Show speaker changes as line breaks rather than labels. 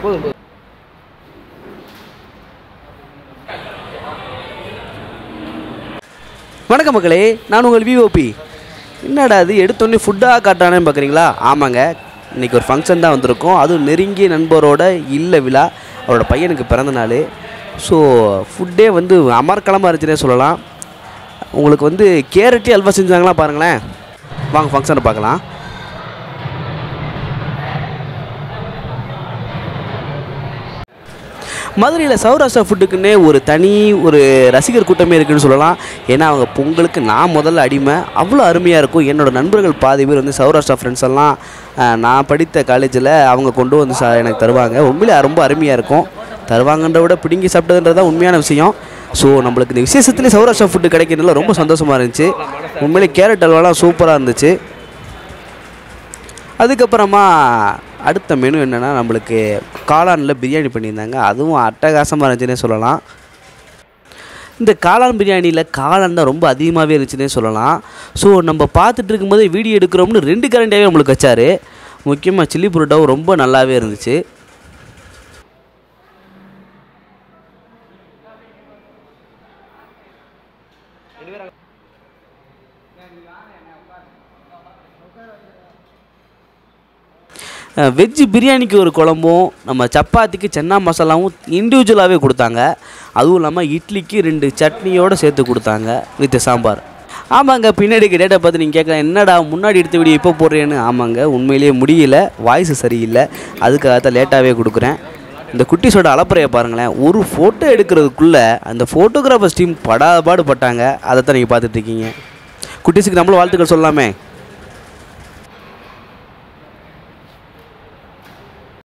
போதும் போதும் வணக்கம் மக்களே நான் உங்கள் விஓபி என்னடா அது எடுத்தோடனே ஃபுட்டாக காட்டானேன்னு பார்க்குறீங்களா ஆமாங்க இன்றைக்கி ஒரு ஃபங்க்ஷன் தான் வந்திருக்கோம் அதுவும் நெருங்கிய நண்பரோட இல்ல விழா அவரோட பையனுக்கு பிறந்த நாள் ஸோ ஃபுட்டே வந்து அமர்க்கலமாக இருந்துச்சுன்னே சொல்லலாம் உங்களுக்கு வந்து கேரட்டி அல்வா செஞ்சாங்களா பாருங்களேன் வாங்க ஃபங்க்ஷனை பார்க்கலாம் மதுரையில் சௌராஷ்டிரா ஃபுட்டுக்குன்னே ஒரு தனி ஒரு ரசிகர் கூட்டமே இருக்குன்னு சொல்லலாம் ஏன்னா அவங்க பொங்கலுக்கு நான் முதல்ல அடிமை அவ்வளோ அருமையாக இருக்கும் என்னோட நண்பர்கள் பாதி பேர் வந்து சௌராஷ்டிரா ஃப்ரெண்ட்ஸ் எல்லாம் அஹ், நான் படித்த காலேஜில் அவங்க கொண்டு வந்து ச எனக்கு தருவாங்க உண்மையிலே ரொம்ப அருமையாக இருக்கும் தருவாங்கன்ற விட பிடுங்கி சாப்பிட்டதுன்றது தான் உண்மையான விஷயம் ஸோ நம்மளுக்கு இந்த விசேஷத்துலேயே சௌராஷ்டிரா ஃபுட்டு கிடைக்கிறதுல ரொம்ப சந்தோஷமாக இருந்துச்சு உண்மையிலே கேரட் அல்வாலாம் சூப்பராக இருந்துச்சு அதுக்கப்புறமா அடுத்த மெனு என்னென்னா நம்மளுக்கு காளானில் பிரியாணி பண்ணியிருந்தாங்க அதுவும் அட்டகாசமாக இருந்துச்சுன்னே சொல்லலாம் இந்த காளான் பிரியாணியில் காளான் தான் ரொம்ப அதிகமாகவே இருந்துச்சுன்னே சொல்லலாம் ஸோ நம்ம பார்த்துட்டு இருக்கும்போது வீடியோ எடுக்கிறோம்னு ரெண்டு கரண்டியாகவே நம்மளுக்கு வச்சார் முக்கியமாக சில்லி புரோட்டாவும் ரொம்ப நல்லாவே இருந்துச்சு வெஜ்ஜு பிரியாணிக்கு ஒரு குழம்பும் நம்ம சப்பாத்திக்கு சென்னா மசாலாவும் இண்டிவிஜுவலாகவே கொடுத்தாங்க அதுவும் இல்லாமல் இட்லிக்கு ரெண்டு சட்னியோடு சேர்த்து கொடுத்தாங்க வித் சாம்பார் ஆமாங்க பின்னாடி டேட்டா பார்த்து நீங்கள் கேட்கலாம் என்னடா முன்னாடி எடுத்த வீடியோ இப்போ போடுறேன்னு ஆமாங்க உண்மையிலேயே முடியல வாய்ஸ் சரியில்லை அதுக்காக தான் லேட்டாகவே கொடுக்குறேன் இந்த குட்டிஸோட அலப்பறையை பாருங்களேன் ஒரு ஃபோட்டோ எடுக்கிறதுக்குள்ளே அந்த ஃபோட்டோகிராஃபர்ஸ் டீம் படாத பாடு பட்டாங்க அதை தான் நீங்கள் பார்த்துட்டு இருக்கீங்க குட்டீஸுக்கு நம்மளும் வாழ்த்துக்கள் சொல்லலாமே